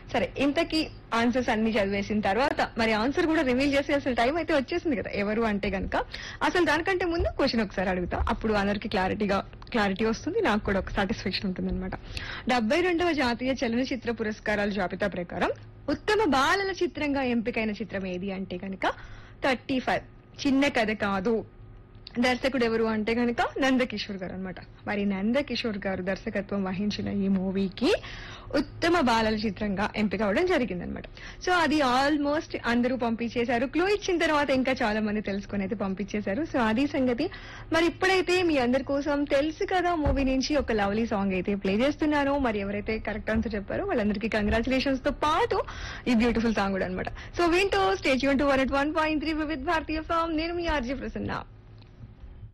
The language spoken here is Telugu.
సరే ఇంతకీ ఆన్సర్స్ అన్ని చదివేసిన తర్వాత మరి ఆన్సర్ కూడా రివీల్ చేసి అసలు టైం అయితే వచ్చేసింది కదా ఎవరు అంటే గనక అసలు దానికంటే ముందు క్వశ్చన్ ఒకసారి అడుగుతా అప్పుడు అందరికి క్లారిటీగా క్లారిటీ వస్తుంది నాకు కూడా ఒక సాటిస్ఫాక్షన్ ఉంటుంది అనమాట డెబ్బై రెండవ జాతీయ చలనచిత్ర పురస్కారాల జాబితా ప్రకారం ఉత్తమ బాలల చిత్రంగా ఎంపికైన చిత్రం ఏది అంటే గనక థర్టీ ఫైవ్ చిన్న కథ కాదు దర్శకుడు ఎవరు అంటే కనుక నందకిషోర్ గారు అన్నమాట మరి నందకిషోర్ గారు దర్శకత్వం వహించిన ఈ మూవీకి ఉత్తమ బాలల చిత్రంగా ఎంపిక అవడం జరిగిందనమాట సో అది ఆల్మోస్ట్ అందరూ పంపించేశారు క్లూ ఇచ్చిన తర్వాత ఇంకా చాలా మంది తెలుసుకొని అయితే పంపించేశారు సో అది సంగతి మరి ఇప్పుడైతే మీ అందరి కోసం తెలుసు కదా మూవీ నుంచి ఒక లవ్లీ సాంగ్ అయితే ప్లే చేస్తున్నాను మరి ఎవరైతే కరెక్ట్ ఆన్సర్ చెప్పారో వాళ్ళందరికీ కంగ్రాచులేషన్స్ తో పాటు ఈ బ్యూటిఫుల్ సాంగ్ కూడా అనమాట సో వింటూ స్టేట్ యూన్ టు వన్ ఎట్ వన్ పాయింట్ త్రీ విత్ భారతీయ ఫామ్ నేను మీ ఆర్జీ ప్రసన్న